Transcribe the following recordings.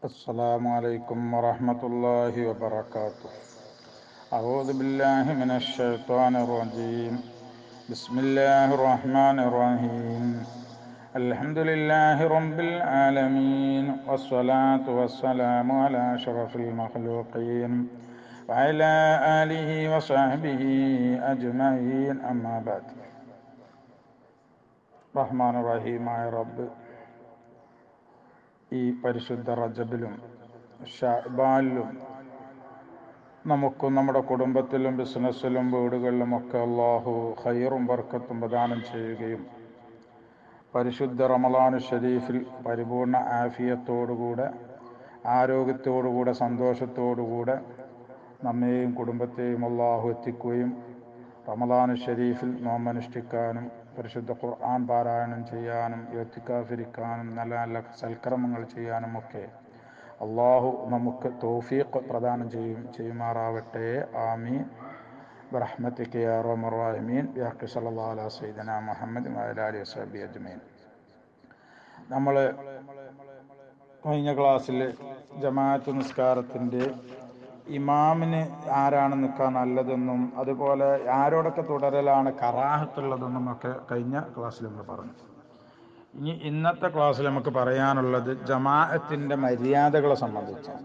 السلام عليكم ورحمة الله وبركاته أعوذ بالله من الشيطان الرجيم بسم الله الرحمن الرحيم الحمد لله رب العالمين والصلاة والسلام على أشرف المخلوقين وعلى آله وصحبه أجمعين أما بعد റഹ്മാൻ റഹീമായ റബ്ബ് ഈ പരിശുദ്ധ റജബിലും ഷാബാലിലും നമുക്കും നമ്മുടെ കുടുംബത്തിലും ബിസിനസ്സിലും വീടുകളിലും ഒക്കെ അള്ളാഹു ഖൈറും ബർക്കത്തും പ്രദാനം ചെയ്യുകയും പരിശുദ്ധ റമലാനു ഷരീഫിൽ പരിപൂർണ ആഫിയത്തോടുകൂടെ ആരോഗ്യത്തോടുകൂടെ സന്തോഷത്തോടുകൂടെ നമ്മെയും കുടുംബത്തെയും അള്ളാഹു എത്തിക്കുകയും റമലാനു ഷരീഫിൽ നോമനുഷ്ഠിക്കാനും പരിശുദ്ധ ഖുർആൻ പാരായണം ചെയ്യാനും യോത്തിക്കാഫിരിക്കാനും നല്ല നല്ല സൽക്കർമ്മങ്ങൾ ചെയ്യാനും ഒക്കെ അള്ളാഹു നമുക്ക് തോഫീഖ് പ്രദാനം ചെയ്യും ചെയ്യുമാറാവട്ടെ ആമീൻ برحمتك يا ارحم الراحمين بحق صلى الله على سيدنا محمد وعلى اله وصحبه اجمعين നമ്മൾ കഴിഞ്ഞ ക്ലാസ്സിൽ ജമാഅത്ത് നിസ്കാരത്തിൻ്റെ ഇമാമിന് ആരാണ് നിൽക്കാൻ നല്ലതെന്നും അതുപോലെ ആരോടൊക്കെ തുടരലാണ് കറാഹത്തുള്ളതെന്നും ഒക്കെ കഴിഞ്ഞ ക്ലാസ്സിൽ നമ്മൾ പറഞ്ഞു ഇനി ഇന്നത്തെ ക്ലാസ്സിൽ നമുക്ക് പറയാനുള്ളത് ജമാഅത്തിൻ്റെ മര്യാദകളെ സംബന്ധിച്ചാണ്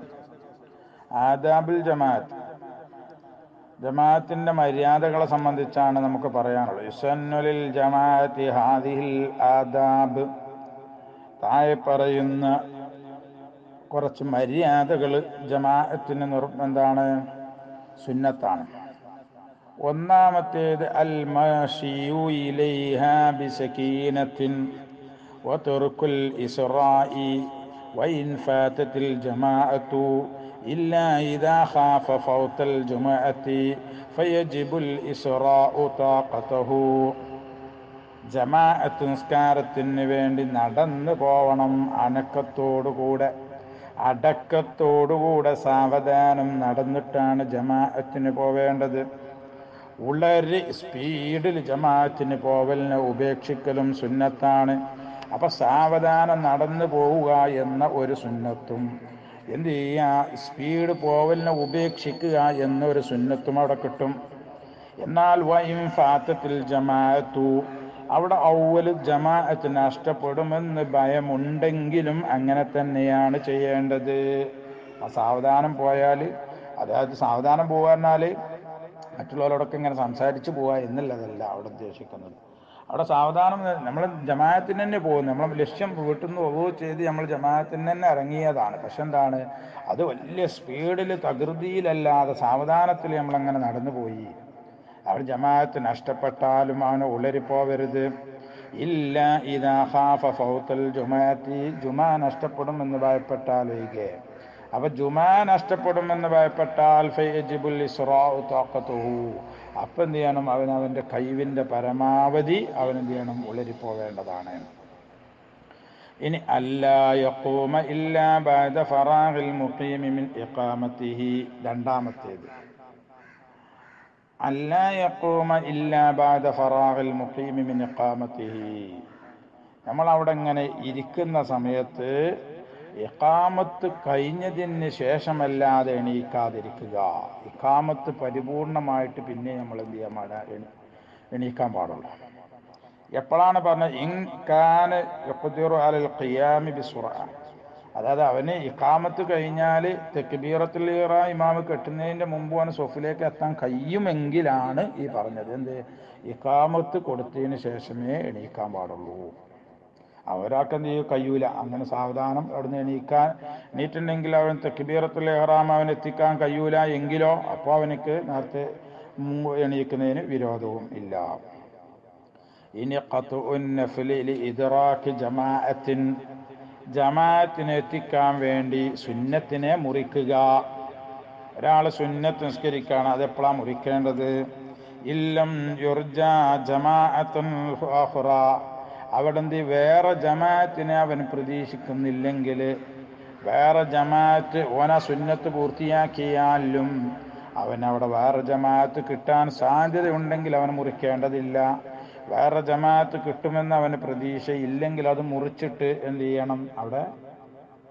ആദാബിൽ ജമാഅത്ത് ജമാഅത്തിന്റെ മര്യാദകളെ സംബന്ധിച്ചാണ് നമുക്ക് പറയാനുള്ളത് ഇസന്നുലിൽ ജമാഅത്തി ഹാദിഹിൽ ആദാബ് താഴെ പറയുന്ന കുറച്ച് മര്യാദകൾ ജമാഅത്തിന് എന്താണ് സുന്നത്താണ് ഒന്നാമത്തേത് അൽ മഷിയു ഇലൈഹാ ബിസകീനത്തിൻ وترك الإسراء وإن فاتت الجماعة إلا إذا خاف فوت الجماعة فيجب الإسراء طاقته ജമാഅത്ത് നിസ്കാരത്തിന് വേണ്ടി നടന്നു പോവണം അണക്കത്തോടുകൂടെ അടക്കത്തോടുകൂടെ സാവധാനം നടന്നിട്ടാണ് ജമാഅത്തിന് പോവേണ്ടത് ഉളരി സ്പീഡിൽ ജമാഅത്തിന് പോവലിനെ ഉപേക്ഷിക്കലും സുന്നത്താണ് അപ്പൊ സാവധാനം നടന്നു പോവുക എന്ന ഒരു സുന്നത്തും എന്ത് ചെയ്യുക സ്പീഡ് പോവലിനെ ഉപേക്ഷിക്കുക എന്നൊരു സുന്നത്തും അവിടെ കിട്ടും എന്നാൽ വൈം ഫാത്തത്തിൽ ജമാഅത്തു അവിടെ ഔവല് ജമാഅത്ത് നഷ്ടപ്പെടുമെന്ന് ഭയമുണ്ടെങ്കിലും അങ്ങനെ തന്നെയാണ് ചെയ്യേണ്ടത് സാവധാനം പോയാൽ അതായത് സാവധാനം പോകാന്നാൽ മറ്റുള്ളവരോടൊക്കെ ഇങ്ങനെ സംസാരിച്ച് പോവുക എന്നുള്ളതല്ല അവിടെ ഉദ്ദേശിക്കുന്നത് അവിടെ സാവധാനം നമ്മൾ ജമാഅത്തിന് തന്നെ പോകുന്നു നമ്മൾ ലക്ഷ്യം വീട്ടിൽ നിന്ന് ഒവ്വ് ചെയ്ത് നമ്മൾ ജമാഅത്തിന് തന്നെ ഇറങ്ങിയതാണ് പക്ഷെ എന്താണ് അത് വലിയ സ്പീഡിൽ തകൃതിയിലല്ലാതെ സാവധാനത്തിൽ നമ്മളങ്ങനെ നടന്നു പോയി അവിടെ ജമാഅത്ത് നഷ്ടപ്പെട്ടാലും അവന് ഉളരിപ്പോവരുത് ഇല്ല ഇതാ ഹാഫ ഫൗത്തൽ ജുമാഅത്തി ജുമാ നഷ്ടപ്പെടുമെന്ന് ഭയപ്പെട്ടാലൊഴികെ അപ്പൊ ജുമാ നഷ്ടപ്പെടുമെന്ന് ഭയപ്പെട്ടാൽ ഫൈജിബുൽ ഇസ്രാഉ താഖത്തുഹു അപ്പം എന്ത് ചെയ്യണം അവൻ അവൻ്റെ കഴിവിൻ്റെ പരമാവധി അവൻ എന്ത് ചെയ്യണം ഉളരിപ്പോവേണ്ടതാണ് ഇനി അല്ലായൂമ ഇല്ലാ ബാദ ഫറാഖിൽ മുഖീമി മിൻ ഇഖാമത്തിഹി രണ്ടാമത്തേത് അല്ലായൂമ ഇല്ലാ ബാദ ഫറാഖിൽ മുഖീമി മിൻ ഇഖാമത്തിഹി നമ്മൾ അവിടെ ഇങ്ങനെ ഇരിക്കുന്ന സമയത്ത് ഇക്കാമത്ത് കഴിഞ്ഞതിന് ശേഷമല്ലാതെ എണീക്കാതിരിക്കുക ഇക്കാമത്ത് പരിപൂർണമായിട്ട് പിന്നെ നമ്മൾ എന്ത് ചെയ്യാൻ പാടില്ല എണീക്കാൻ പാടുള്ളൂ എപ്പോഴാണ് പറഞ്ഞത് ഇൻകാന് അലൽ ഖിയാമി ബിസുറ അതായത് അവന് ഇക്കാമത്ത് കഴിഞ്ഞാൽ തെക്കുബീറത്തിൽ ഇമാമ് കെട്ടുന്നതിൻ്റെ മുമ്പ് അവന് സൊഫിലേക്ക് എത്താൻ കഴിയുമെങ്കിലാണ് ഈ പറഞ്ഞത് എന്ത് ഇക്കാമത്ത് കൊടുത്തതിന് ശേഷമേ എണീക്കാൻ പാടുള്ളൂ അവരാൾക്ക് എന്ത് ചെയ്യും കഴിയൂല അങ്ങനെ സാവധാനം അവിടുന്ന് എണീക്കാൻ എണീറ്റുണ്ടെങ്കിൽ അവൻ തെക്കുബീറത്തുൽ എഹ്റാം അവൻ എത്തിക്കാൻ കഴിയൂല എങ്കിലോ അപ്പോൾ അവനക്ക് നേരത്തെ എണീക്കുന്നതിന് വിരോധവും ഇല്ല ഇനി ഇദ്റാഖ് ജമാഅത്തിൻ ജമാഅത്തിനെ എത്തിക്കാൻ വേണ്ടി സുന്നത്തിനെ മുറിക്കുക ഒരാൾ സുന്നത്ത് നിസ്കരിക്കുകയാണ് അതെപ്പോഴാണ് മുറിക്കേണ്ടത് ഇല്ലം യുർജ ജമാഅത്തുൻ അവിടെ എന്ത് വേറെ ജമാഅത്തിനെ അവൻ പ്രതീക്ഷിക്കുന്നില്ലെങ്കിൽ വേറെ ജമാഅത്ത് ഓന സുന്നത്ത് പൂർത്തിയാക്കിയാലും അവൻ അവിടെ വേറെ ജമാഅത്ത് കിട്ടാൻ സാധ്യതയുണ്ടെങ്കിൽ അവൻ മുറിക്കേണ്ടതില്ല വേറെ ജമാഅത്ത് കിട്ടുമെന്ന് അവന് പ്രതീക്ഷയില്ലെങ്കിൽ അത് മുറിച്ചിട്ട് എന്ത് ചെയ്യണം അവിടെ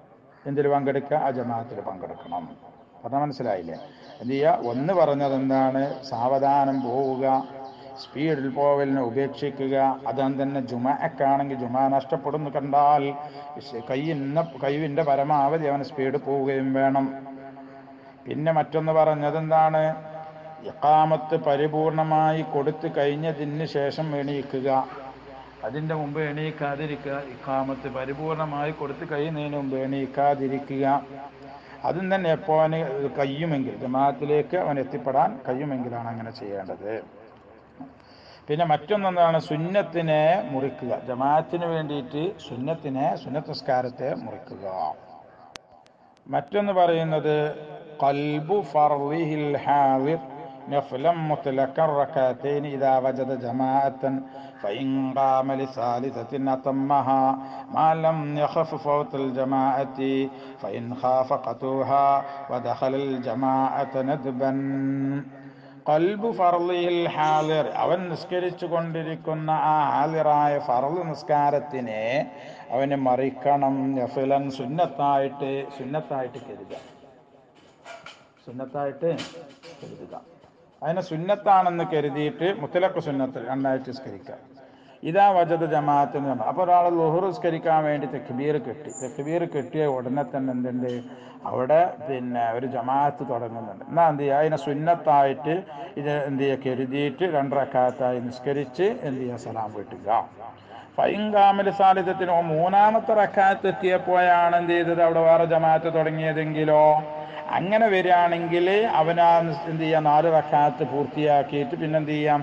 എന്തിൽ പങ്കെടുക്കുക ആ ജമാഅത്തിൽ പങ്കെടുക്കണം പറഞ്ഞാൽ മനസ്സിലായില്ലേ എന്ത് ചെയ്യുക ഒന്ന് പറഞ്ഞത് എന്താണ് സാവധാനം പോവുക സ്പീഡിൽ പോവലിനെ ഉപേക്ഷിക്കുക അതും തന്നെ ജുമക്കാണെങ്കിൽ ജുമ നഷ്ടപ്പെടുന്നു കണ്ടാൽ കയ്യിന്ന കൈവിൻ്റെ പരമാവധി അവന് സ്പീഡ് പോവുകയും വേണം പിന്നെ മറ്റൊന്ന് പറഞ്ഞത് എന്താണ് ഇക്കാമത്ത് പരിപൂർണമായി കൊടുത്തു കഴിഞ്ഞതിന് ശേഷം എണീക്കുക അതിൻ്റെ മുമ്പ് എണീക്കാതിരിക്കുക ഇക്കാമത്ത് പരിപൂർണമായി കൊടുത്തു കഴിയുന്നതിന് മുമ്പ് എണീക്കാതിരിക്കുക അതും തന്നെ എപ്പോൾ അവന് കഴിയുമെങ്കിൽ ജമാഅത്തിലേക്ക് അവൻ എത്തിപ്പെടാൻ കഴിയുമെങ്കിലാണ് അങ്ങനെ ചെയ്യേണ്ടത് പിന്നെ മറ്റൊന്നെന്താണ് സുന്നത്തിനെ മുറിക്കുക ജമാഅത്തിന് വേണ്ടിയിട്ട് സുന്നത്തിനെ സുന്നത്തസ്കാരത്തെ മുറിക്കുക മറ്റൊന്ന് പറയുന്നത് കൽബു ഫർളിഹിൽ ഹാദിർ نفلا مطلقا ركعتين إذا وجد جماعة فإن قام لثالثة أتمها ما لم يخف فوت الجماعة فإن خاف قطوها ودخل الجماعة ندبا കൽബു ഫർലിഹിൽ ഹാലിർ അവൻ നിസ്കരിച്ചു കൊണ്ടിരിക്കുന്ന ആ ഹാലിറായ ഫർള് നിസ്കാരത്തിനെ അവന് മറിക്കണം നഫിലൻ സുന്നത്തായിട്ട് സുന്നത്തായിട്ട് കരുതുക സുന്നത്തായിട്ട് കരുതുക അതിനെ സുന്നത്താണെന്ന് കരുതിയിട്ട് മുത്തലക്ക് സുന്നത്ത് രണ്ടായിട്ട് നിസ്കരിക്കുക ഇതാ വജത ജമാഅത്തിന് നമ്മൾ അപ്പോൾ ഒരാൾ ലുഹുർ നിസ്കരിക്കാൻ വേണ്ടി തെക്കുബീർ കെട്ടി തെക്കുബീർ കെട്ടിയ ഉടനെ തന്നെ എന്തുണ്ട് അവിടെ പിന്നെ ഒരു ജമാഅത്ത് തുടങ്ങുന്നുണ്ട് എന്നാൽ എന്ത് ചെയ്യുക അതിനെ സുന്നത്തായിട്ട് ഇത് എന്ത് ചെയ്യുക കരുതിയിട്ട് രണ്ടരക്കാലത്തായി നിസ്കരിച്ച് എന്ത് ചെയ്യുക സലാം വീട്ടുക ഫൈങ്കാമിൽ സാലിത്യത്തിന് മൂന്നാമത്തെ റക്കാത്ത് എത്തിയപ്പോഴാണ് എന്ത് ചെയ്തത് അവിടെ വേറെ ജമാഅത്ത് തുടങ്ങിയതെങ്കിലോ അങ്ങനെ വരികയാണെങ്കിൽ അവനാ എന്ത് ചെയ്യാം നാല് റക്കാത്ത് പൂർത്തിയാക്കിയിട്ട് പിന്നെ എന്ത് ചെയ്യാം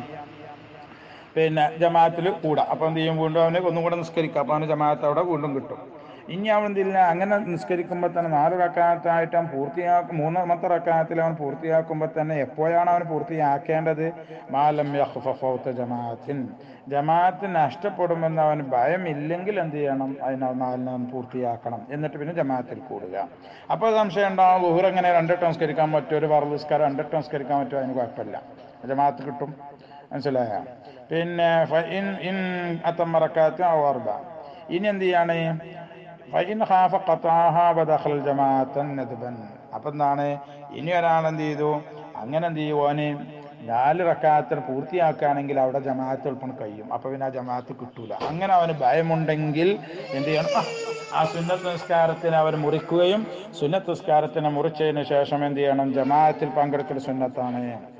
പിന്നെ ജമാഅത്തിൽ കൂടാം അപ്പം എന്ത് ചെയ്യും വീണ്ടും അവന് ഒന്നും കൂടെ നിസ്കരിക്കാം അപ്പം അവന് ജമാഅത്ത് അവിടെ വീണ്ടും കിട്ടും ഇനി അവൻ എന്തില്ല അങ്ങനെ നിസ്കരിക്കുമ്പോൾ തന്നെ നാല് റക്കാത്തായിട്ട് അവൻ പൂർത്തിയാക്കും മൂന്നാമത്തെ റക്കാത്തിൽ അവൻ പൂർത്തിയാക്കുമ്പോൾ തന്നെ എപ്പോഴാണ് അവൻ പൂർത്തിയാക്കേണ്ടത് മാലം യഹ്ഫൗത്ത ജമാഅത്തിൻ ജമാഅത്ത് നഷ്ടപ്പെടുമെന്ന് അവന് ഭയമില്ലെങ്കിൽ എന്ത് ചെയ്യണം അതിനെ നാലിനും പൂർത്തിയാക്കണം എന്നിട്ട് പിന്നെ ജമാഅത്തിൽ കൂടുക അപ്പോൾ സംശയം ഉണ്ടാവും ലുഹുർ എങ്ങനെ രണ്ടിട്ട് നമസ്കരിക്കാൻ പറ്റും ഒരു പറലുസ്കാരം രണ്ടിട്ട് നമസ്കരിക്കാൻ പറ്റുമോ അതിന് കുഴപ്പമില്ല ജമാഅത്ത് കിട്ടും മനസ്സിലായ പിന്നെ ഇൻ ഇൻ അത്തമ്മറക്കാത്ത അവർബ ഇനി എന്ത് ചെയ്യാണ് ഫൈൻ ഖാഫ ഖതാഹ വദഖൽ ജമാഅത്തൻ നദ്ബൻ അപ്പം എന്താണ് ഇനി ഒരാൾ എന്ത് ചെയ്തു അങ്ങനെ എന്ത് ചെയ്യുവാന് നാല് റക്കാത്തിന് പൂർത്തിയാക്കുകയാണെങ്കിൽ അവിടെ ജമാഅത്ത് എളുപ്പം കഴിയും അപ്പൊ പിന്നെ ആ ജമാഅത്ത് കിട്ടൂല അങ്ങനെ അവന് ഭയമുണ്ടെങ്കിൽ എന്ത് ചെയ്യണം ആ, ആ സുന്നത്ത് നിസ്കാരത്തിന് അവർ മുറിക്കുകയും സുന്നത്ത് നിസ്കാരത്തിനെ മുറിച്ചതിന് ശേഷം എന്ത് ചെയ്യണം ജമാഅത്തിൽ പങ്കെടുക്കൽ സുന്നത്താണ്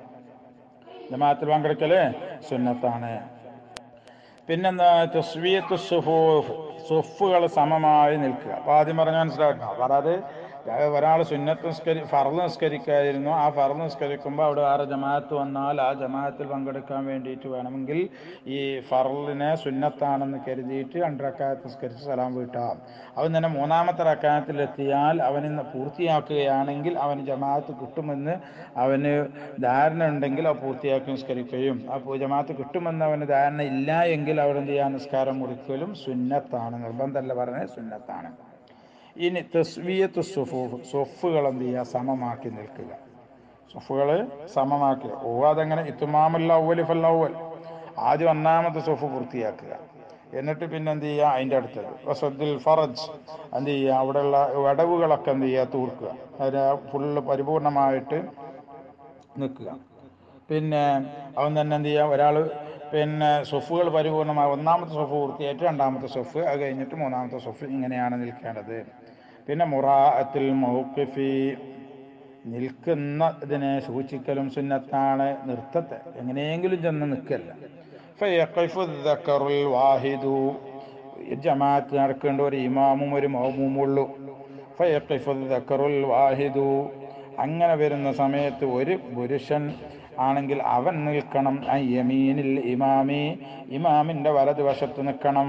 ജമാഅത്തിൽ പങ്കെടുക്കല് സുന്നത്താണ് പിന്നെന്താ തസ്വീയത്ത് സുഫൂഫ് സുഫുകൾ സമമായി നിൽക്കുക അപ്പൊ ആദ്യം പറഞ്ഞ മനസ്സിലാക്കണം അതായത് ഒരാൾ സുന്നത്ത് നിസ്കരി ഫർള് നിസ്കരിക്കായിരുന്നു ആ ഫർള് നിസ്കരിക്കുമ്പോൾ അവിടെ വേറെ ജമാഅത്ത് വന്നാൽ ആ ജമാഅത്തിൽ പങ്കെടുക്കാൻ വേണ്ടിയിട്ട് വേണമെങ്കിൽ ഈ ഫർളിനെ സുന്നത്താണെന്ന് കരുതിയിട്ട് രണ്ട് റക്കായത്ത് നിസ്കരിച്ച് സലാം വീട്ടാം അവൻ തന്നെ മൂന്നാമത്തെ റക്കായത്തിലെത്തിയാൽ അവന് പൂർത്തിയാക്കുകയാണെങ്കിൽ അവന് ജമാഅത്ത് കിട്ടുമെന്ന് അവന് ധാരണ ഉണ്ടെങ്കിൽ അത് പൂർത്തിയാക്കി നിസ്കരിക്കുകയും ആ പൂ- ജമാഅത്ത് കിട്ടുമെന്ന് അവന് ധാരണ ഇല്ല എങ്കിൽ അവിടെ എന്ത് ചെയ്യാൻ നിസ്കാരം മുറിക്കലും സുന്നത്താണ് നിർബന്ധമല്ല പറഞ്ഞത് സുന്നത്താണ് ഇനി തസ്വിയത്ത് സുഫൂഫ് സൊഫുകൾ എന്ത് ചെയ്യുക സമമാക്കി നിൽക്കുക സൊഫുകൾ സമമാക്കുക ഓ അതെങ്ങനെ ഇത്തുമാമല്ല ഔവലി ഫല്ല ഔവൽ ആദ്യം ഒന്നാമത്തെ സൊഫ് പൂർത്തിയാക്കുക എന്നിട്ട് പിന്നെ എന്ത് ചെയ്യുക അതിൻ്റെ അടുത്തത് വസദ്ദിൽ ഫറജ് എന്ത് ചെയ്യുക അവിടെയുള്ള വിടവുകളൊക്കെ എന്ത് ചെയ്യുക തൂർക്കുക അതിന് ഫുള്ള് പരിപൂർണമായിട്ട് നിൽക്കുക പിന്നെ അവൻ തന്നെ എന്ത് ചെയ്യുക ഒരാൾ പിന്നെ സൊഫുകൾ പരിപൂർണമായി ഒന്നാമത്തെ സൊഫ് പൂർത്തിയായിട്ട് രണ്ടാമത്തെ സൊഫ് അത് കഴിഞ്ഞിട്ട് മൂന്നാമത്തെ സൊഫ് ഇങ്ങനെയാണ് നിൽക്കേണ്ടത് പിന്നെ മുറാഅത്തിൽ മൗക്കിഫി നിൽക്കുന്ന ഇതിനെ സൂക്ഷിക്കലും സുന്നത്താണ് നൃത്തത്തെ എങ്ങനെയെങ്കിലും ചെന്ന് നിൽക്കല്ല ഫയഖിഫു ദക്കറുൽ വാഹിദു ജമാഅത്ത് നടക്കേണ്ട ഒരു ഇമാമും ഒരു മൗമുമുള്ളൂ ഫയഖിഫു ദക്കറുൽ വാഹിദു അങ്ങനെ വരുന്ന സമയത്ത് ഒരു പുരുഷൻ ആണെങ്കിൽ അവൻ നിൽക്കണം ഐ യമീനിൽ ഇമാമി ഇമാമിന്റെ വലതുവശത്ത് നിൽക്കണം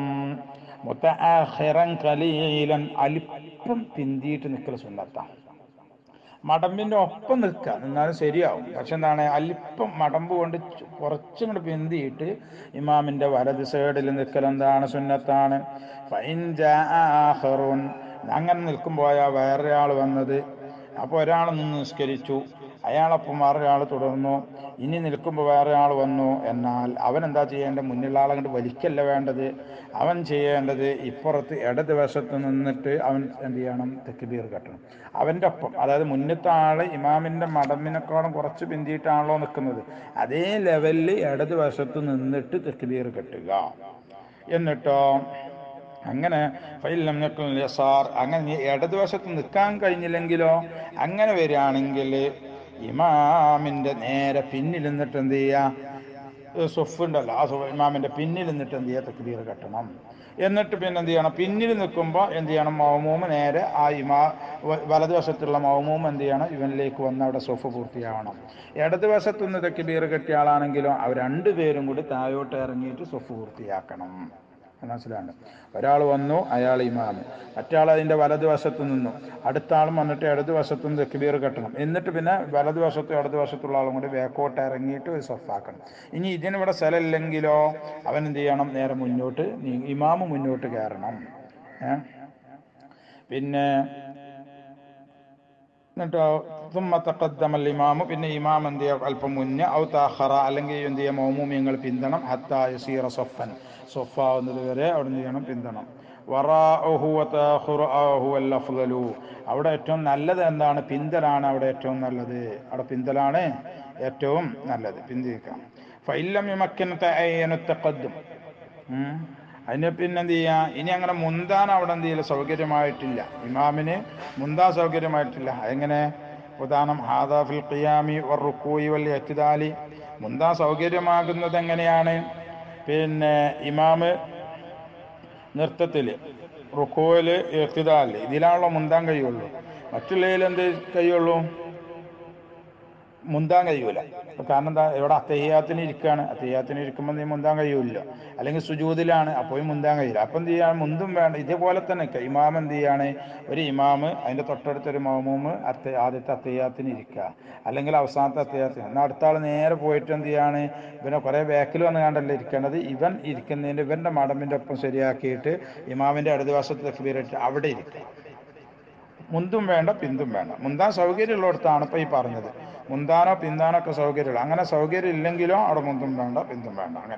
മുത്തആഖിറൻ ഖലീലൻ അല്പം പിന്തിയിട്ട് നിൽക്കൽ സുന്നത്താണ് മടമ്പിന്റെ ഒപ്പം നിൽക്കുക നിന്നാലും ശരിയാവും പക്ഷെ എന്താണ് അല്പം മടമ്പ് കൊണ്ട് ചു- കുറച്ചും കൂടെ പിന്തിയിട്ട് ഇമാമിന്റെ വലത് സൈഡിൽ നിൽക്കൽ എന്താണ് സുന്നത്താണ് ഫൈൻ ജാഅഖറുൻ. അങ്ങനെ നിൽക്കുമ്പോഴാ വേറൊരാൾ വന്നത് അപ്പോൾ ഒരാൾ നിന്ന് നിസ്കരിച്ചു അയാളൊപ്പം വേറൊരാൾ തുടർന്നു ഇനി നിൽക്കുമ്പോൾ വേറെ ആൾ വന്നു എന്നാൽ അവൻ എന്താ ചെയ്യേണ്ടത് മുന്നിലുള്ള ആളെ കണ്ട് വലിക്കല്ല വേണ്ടത് അവൻ ചെയ്യേണ്ടത് ഇപ്പുറത്ത് ഇടത് വശത്ത് നിന്നിട്ട് അവൻ എന്ത് ചെയ്യണം തെക്കുബീർ കെട്ടണം അവൻ്റെ ഒപ്പം അതായത് മുന്നത്തെ ആള് ഇമാമിൻ്റെ മടമ്മിനെക്കാളും കുറച്ച് പിന്തിയിട്ടാണല്ലോ നിൽക്കുന്നത് അതേ ലെവലിൽ ഇടത് വശത്ത് നിന്നിട്ട് തെക്കുബീർ കെട്ടുക എന്നിട്ടോ അങ്ങനെ ഫൈലം യസാർ അങ്ങനെ നീ ഇടതുവശത്ത് നിൽക്കാൻ കഴിഞ്ഞില്ലെങ്കിലോ അങ്ങനെ വരികയാണെങ്കിൽ ഇമാമിൻ്റെ നേരെ പിന്നിൽ നിന്നിട്ട് എന്ത് ചെയ്യുക സൊഫ് ഉണ്ടല്ലോ ആ സൊഫ് ഇമാമിൻ്റെ പിന്നിൽ നിന്നിട്ട് എന്ത് ചെയ്യുക തക്ബീർ കെട്ടണം എന്നിട്ട് പിന്നെ എന്ത് ചെയ്യണം പിന്നിൽ നിൽക്കുമ്പോൾ എന്ത് ചെയ്യണം മൗമൂമ് നേരെ ആ ഇമാ വ- വലതുവശത്തുള്ള മൗമൂമ് എന്ത് ചെയ്യണം ഇവനിലേക്ക് വന്ന് അവിടെ സൊഫ് പൂർത്തിയാവണം ഇടതുവശത്ത് നിന്ന് തക്ബീർ കെട്ടിയ ആളാണെങ്കിലോ അവർ രണ്ടുപേരും കൂടി താഴോട്ട് ഇറങ്ങിയിട്ട് സൊഫ് പൂർത്തിയാക്കണം മനസ്സിലാണ് ഒരാൾ വന്നു അയാൾ ഇമാമ് മറ്റാൾ അതിൻ്റെ വലതുവശത്ത് നിന്നു അടുത്ത ആളും വന്നിട്ട് ഇടതുവശത്തു നിന്ന് തെക്കുബീർ കെട്ടണം എന്നിട്ട് പിന്നെ വലതുവശത്തും ഇടതുവശത്തുള്ള ആളും കൂടി വേക്കോട്ട് ഇറങ്ങിയിട്ട് ഒരു സൊഫാക്കണം ഇനി ഇതിനിവിടെ സ്ഥലമില്ലെങ്കിലോ അവൻ എന്ത് ചെയ്യണം നേരെ മുന്നോട്ട് നീ- ഇമാമ് മുന്നോട്ട് കയറണം ഏ പിന്നെ എന്നിട്ടോ തുമ്മ തഖദ്ദമൽ ഇമാമു പിന്നെ ഇമാം എന്ത് ചെയ്യുക അല്പം മുന്നേ ഔ താഖറ അല്ലെങ്കിൽ എന്ത് ചെയ്യുക മൗമൂമിയങ്ങൾ പിന്തണം ഹത്താ യസീറ സൊഫൻ സൊഫാവുന്നത് വരെ അവിടെ എന്ത് ചെയ്യണം പിന്തണം വറാഅഹു വതാഖുറഅഹു വൽ അഫ്ളലു അവിടെ ഏറ്റവും നല്ലത് എന്താണ് പിന്തലാണ് അവിടെ ഏറ്റവും നല്ലത് അവിടെ പിന്തലാണ് ഏറ്റവും നല്ലത് പിന്തിരിക്കാം ഫൈലം യുമക്കിൻ തഅയ്യനു തഖദ്ദും ഉം. അതിന് പിന്നെ എന്ത് ചെയ്യാ ഇനി അങ്ങനെ മുന്താൻ അവിടെ എന്ത് ചെയ്യില്ല സൗകര്യമായിട്ടില്ല ഇമാമിന് മുന്താൻ സൗകര്യമായിട്ടില്ല എങ്ങനെ ഉദാഹരണം ഹാദാഫിൽ ഖിയാമി വർ റുക്കൂയി വൽ എത്തിദാലി മുന്താൻ സൗകര്യമാകുന്നത് എങ്ങനെയാണ് പിന്നെ ഇമാമ് നൃത്തത്തിൽ റുക്കോയിൽ എത്തിദാല് ഇതിലാണല്ലോ മുന്താൻ കഴിയുള്ളൂ മറ്റുള്ളതിൽ എന്ത് കഴിയുള്ളൂ മുന്താൻ കഴിയൂല കാരണം എന്താ ഇവിടെ അത്തയ്യാത്തിന് ഇരിക്കുകയാണ് അത്തയ്യാത്തിന് ഇരിക്കുമ്പോൾ നീ മുന്താൻ കഴിയൂല അല്ലെങ്കിൽ സുജൂതിലാണ് അപ്പോൾ മുന്താൻ കഴിയില്ല അപ്പം എന്ത് ചെയ്യാണ് മുന്തും വേണ്ട ഇതേപോലെ തന്നെ ക- ഇമാം എന്ത് ചെയ്യാണ് ഒരു ഇമാമ് അതിൻ്റെ തൊട്ടടുത്തൊരു മൗമൂമ് അത്ത ആദ്യത്തെ അത്തയ്യാത്തിന് ഇരിക്കുക അല്ലെങ്കിൽ അവസാനത്തെ അത്തയ്യാത്തിന് എന്നാൽ അടുത്ത ആൾ നേരെ പോയിട്ട് എന്ത് ചെയ്യാണ് ഇവനെ കുറേ ബാക്കിൽ വന്ന് കണ്ടല്ലേ ഇരിക്കേണ്ടത് ഇവൻ ഇരിക്കുന്നതിൻ്റെ ഇവൻ്റെ മടമ്പിൻ്റെ ഒപ്പം ശരിയാക്കിയിട്ട് ഇമാമിൻ്റെ ഇടതുവശത്ത് തക്ബീറിട്ട് അവിടെ ഇരിക്കുക മുന്തും വേണ്ട പിന്തും വേണ്ട മുന്താൻ സൗകര്യമുള്ളിടത്താണ് ഇപ്പം ഈ പറഞ്ഞത് മുന്താനോ പിന്താനോ ഒക്കെ സൗകര്യമുള്ള അങ്ങനെ സൗകര്യം ഇല്ലെങ്കിലോ അവിടെ മുന്തും വേണ്ട പിന്തും വേണ്ട അങ്ങനെ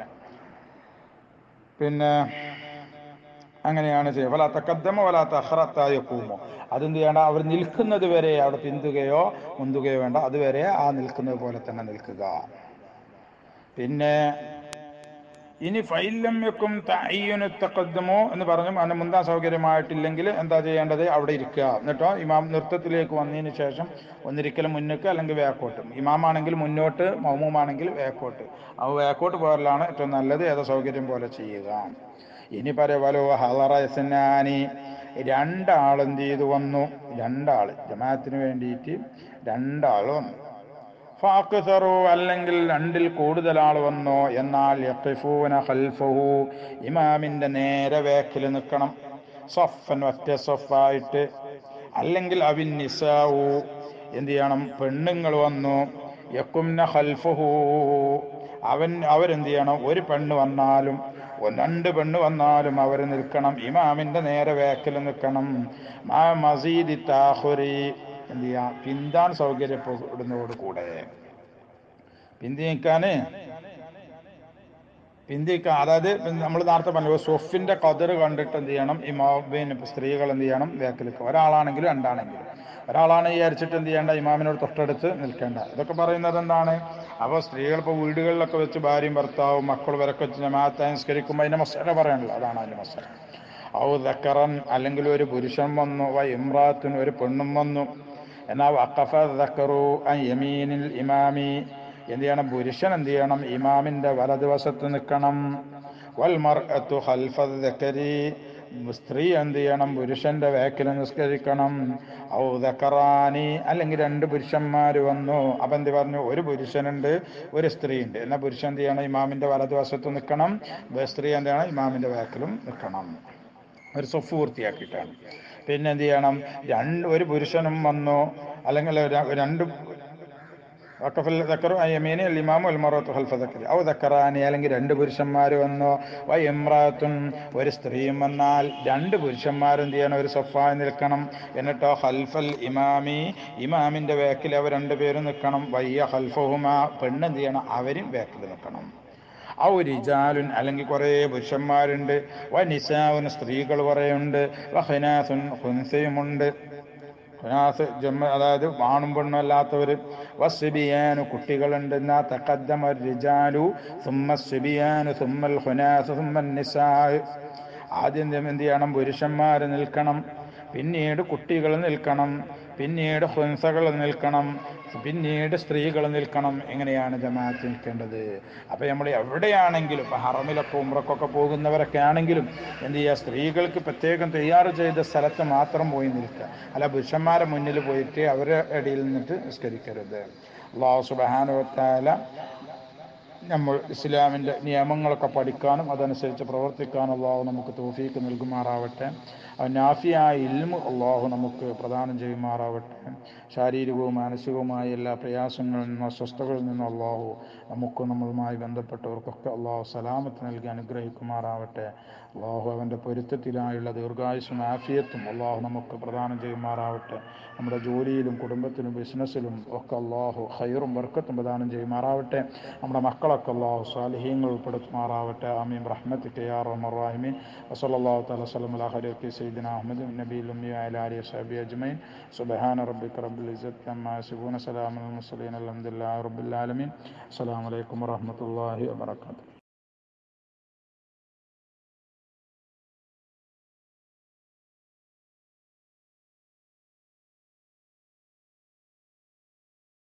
പിന്നെ അങ്ങനെയാണ് ചെയ്യുക വല തക്കദ്ദമോ വല തഹ്റത്തായ കൂമോ അതെന്ത് ചെയ്യണ്ട അവർ നിൽക്കുന്നത് വരെ അവിടെ പിന്തുകയോ മുന്തുകയോ വേണ്ട അതുവരെ ആ നിൽക്കുന്നത് പോലെ തന്നെ നിൽക്കുക പിന്നെ ഇനി ഫൈലം വെക്കും തയ്യനു തക്കദ്ദമോ എന്ന് പറഞ്ഞു അതിന് മുന്താൻ സൗകര്യമായിട്ടില്ലെങ്കിൽ എന്താ ചെയ്യേണ്ടത് അവിടെ ഇരിക്കുക എന്നിട്ടോ ഇമാം നൃത്തത്തിലേക്ക് വന്നതിന് ശേഷം ഒന്നിരിക്കലും മുന്നേക്ക് അല്ലെങ്കിൽ വേക്കോട്ട് ഇമാമാണെങ്കിൽ മുന്നോട്ട് മൗമുമാണെങ്കിൽ വേക്കോട്ട് ആ വേക്കോട്ട് പോരലാണ് ഏറ്റവും നല്ലത് ഏതോ സൗകര്യം പോലെ ചെയ്യുക ഇനി പറയവലോ ഹലറസനാനി രണ്ടാൾ എന്ത് ചെയ്തു വന്നു രണ്ടാൾ ജമാഅത്തിന് വേണ്ടിയിട്ട് രണ്ടാൾ വന്നു ഫാക്സറു അല്ലെങ്കിൽ രണ്ടിൽ കൂടുതൽ ആൾ വന്നോ എന്നാൽ യഖിഫൂന ഖൽഫഹു ഇമാമിന്റെ നേരെ വേക്കിൽ നിൽക്കണം സഫൻ ഒറ്റ സഫായിട്ട് അല്ലെങ്കിൽ അവിൻ നിസാവു എന്ത് ചെയ്യണം പെണ്ണുങ്ങൾ വന്നു യക്കുംന ഖൽഫഹു അവൻ അവരെന്ത് ചെയ്യണം ഒരു പെണ്ണ് വന്നാലും ഒ- രണ്ട് പെണ്ണ് വന്നാലും അവർ നിൽക്കണം ഇമാമിന്റെ നേരെ വേക്കിൽ നിൽക്കണം മാ മസീദി താഹുരി എന്ത് ചെയ്യാ പിന്താൻ സൗകര്യപ്പെടുന്നതോട് കൂടെ പിന്തി നിൽക്കാന് പിന്തിക്ക അതായത് നമ്മൾ നേരത്തെ പറഞ്ഞു സൊഫിന്റെ കതിർ കണ്ടിട്ട് എന്ത് ചെയ്യണം ഇമാമിന് സ്ത്രീകൾ എന്ത് ചെയ്യണം വേക്കിൽ നിൽക്കുക ഒരാളാണെങ്കിലും രണ്ടാണെങ്കിലും ഒരാളാണ് വിചാരിച്ചിട്ട് എന്ത് ചെയ്യേണ്ട ഇമാമിനോട് തൊട്ടടുത്ത് നിൽക്കേണ്ട ഇതൊക്കെ പറയുന്നത് എന്താണ് അപ്പോൾ സ്ത്രീകൾ ഇപ്പോൾ വീടുകളിലൊക്കെ വെച്ച് ഭാര്യയും ഭർത്താവും മക്കൾ വരക്കെ വെച്ച് ജമാഅത്ത് സംസ്കരിക്കുമ്പോൾ അതിന്റെ മസാല പറയാനുള്ളത് അതാണ് അതിന്റെ മസാല ഔ ദക്കറൻ അല്ലെങ്കിൽ ഒരു പുരുഷൻ വന്നു വ ഇമ്രാത്തുൻ ഒരു പെണ്ണും വന്നു എന്നാൽ വഖഫ ദക്കറു അൻ യമീനിൽ ഇമാമി എന്ത് ചെയ്യണം പുരുഷൻ എന്ത് ചെയ്യണം ഇമാമിന്റെ വലതുവശത്ത് നിൽക്കണം വൽ മർഅത്തു ഖൽഫ ദക്കരി സ്ത്രീ എന്ത് ചെയ്യണം പുരുഷന്റെ വേക്കിൽ നിസ്കരിക്കണം ഔ ദക്കറാനി അല്ലെങ്കിൽ രണ്ട് പുരുഷന്മാർ വന്നു അപ്പൊ എന്ത് പറഞ്ഞു ഒരു പുരുഷനുണ്ട് ഒരു സ്ത്രീ ഉണ്ട് എന്നാൽ പുരുഷൻ എന്ത് ചെയ്യണം ഇമാമിന്റെ വലതുവശത്ത് നിൽക്കണം സ്ത്രീ എന്ത് ചെയ്യണം ഇമാമിന്റെ വേക്കിലും നിൽക്കണം ഒരു സ്വഫ് പൂർത്തിയാക്കിയിട്ടാണ് പിന്നെ എന്ത് ചെയ്യണം രണ്ട് ഒരു പുരുഷനും വന്നു അല്ലെങ്കിൽ ര- രണ്ട് വഖഫൽ ദക്കറു അയ്യമീനി ഇമാമു അൽമറത്തു ഖൽഫ ദക്കറി ഔ ദക്കറാനി അല്ലെങ്കിൽ രണ്ട് പുരുഷന്മാർ വന്നു വ ഇമ്രാത്തുൻ ഒരു സ്ത്രീയും വന്നാൽ രണ്ട് പുരുഷന്മാരും എന്ത് ചെയ്യണം ഒരു സൊഫായി നിൽക്കണം എന്നിട്ടോ ഖൽഫൽ ഇമാമി ഇമാമിന്റെ വേക്കിൽ അവർ രണ്ടുപേരും നിൽക്കണം വയ്യ ഖൽഫഹുമ പെണ്ണ് എന്ത് ചെയ്യണം അവരും വേക്കിൽ നിൽക്കണം ഔ റിജാലുൻ അല്ലെങ്കിൽ കുറേ പുരുഷന്മാരുണ്ട് വ നിസാവുൻ സ്ത്രീകൾ കുറേയുണ്ട് വ ഖിനാസുൻ ഹുൻസയുമുണ്ട് ഖിനാസ് ജമ്മ അതായത് ആണും പെണ്ണും അല്ലാത്തവർ വസ്ബിയാനു കുട്ടികളുണ്ട് എന്നാ തഖദ്ദമ റിജാലു സുമ്മ സ്ബിയാനു സുമ്മൽ ഖുനാസ് സുമ്മൻ നിസാ ആദ്യം എന്ത് ചെയ്യണം പുരുഷന്മാർ നിൽക്കണം പിന്നീട് കുട്ടികൾ നിൽക്കണം പിന്നീട് ഹുൻസകൾ നിൽക്കണം പിന്നീട് സ്ത്രീകൾ നിൽക്കണം എങ്ങനെയാണ് ജമാഅത്ത് നിൽക്കേണ്ടത് അപ്പോൾ നമ്മൾ എവിടെയാണെങ്കിലും ഇപ്പോൾ ഹറമിലൊക്കെ ഉമ്രക്കൊക്കെ പോകുന്നവരൊക്കെ ആണെങ്കിലും എന്ത് ചെയ്യുക സ്ത്രീകൾക്ക് പ്രത്യേകം തയ്യാറ് ചെയ്ത സ്ഥലത്ത് മാത്രം പോയി നിൽക്കുക അല്ല പുരുഷന്മാരെ മുന്നിൽ പോയിട്ട് അവരുടെ ഇടയിൽ നിന്നിട്ട് നിസ്കരിക്കരുത് അള്ളാഹു സുബാനുവത്താല നമ്മൾ ഇസ്ലാമിൻ്റെ നിയമങ്ങളൊക്കെ പഠിക്കാനും അതനുസരിച്ച് പ്രവർത്തിക്കാനും അള്ളാഹു നമുക്ക് തോഫീക്ക് നൽകുമാറാവട്ടെ നാഫിയായ ഇൽമു അള്ളാഹു നമുക്ക് പ്രദാനം ചെയ്യുമാറാവട്ടെ ശാരീരികവും മാനസികവുമായ എല്ലാ പ്രയാസങ്ങളിൽ നിന്നും അസ്വസ്ഥകളിൽ നിന്നും അള്ളാഹു നമുക്കും നമ്മളുമായി ബന്ധപ്പെട്ടവർക്കൊക്കെ അള്ളാഹു സലാമത്ത് നൽകി അനുഗ്രഹിക്കുമാറാവട്ടെ അള്ളാഹു അവൻ്റെ പൊരുത്തത്തിലായുള്ള ദീർഘായുസും ആഫിയത്തും അള്ളാഹു നമുക്ക് പ്രദാനം ചെയ്യുമാറാവട്ടെ നമ്മുടെ ജോലിയിലും കുടുംബത്തിലും ബിസിനസ്സിലും ഒക്കെ അള്ളാഹു ഹൈറും വർക്കത്തും പ്രദാനം ചെയ്യുമാറാവട്ടെ നമ്മുടെ മക്കളൊക്കെ അള്ളാഹു സ്വാലിഹീങ്ങൾ ഉൾപ്പെടുത്തുമാറാവട്ടെ ആമീൻ റഹ്മത്തിക്ക് യാ റഹ്മറാഹിമീൻ വസല്ലല്ലാഹു തആല വസല്ലം അലാ ഖൈരി സയ്യിദിന അഹ്മദ് നബിയിൽ ഉമ്മി വഅലാ ആലിഹി വസഹബിഹി അജ്മഈൻ സുബ്ഹാന റബ്ബിക റബ്ബിൽ ഇസ്സത്തി അമ്മാ യസിഫൂന സലാമുൽ മുർസലീൻ അൽഹംദുലില്ലാഹി റബ്ബിൽ ആലമീൻ അസ്സലാമു അലൈക്കും വറഹ്മത്തുള്ളാഹി വബറകാതുഹു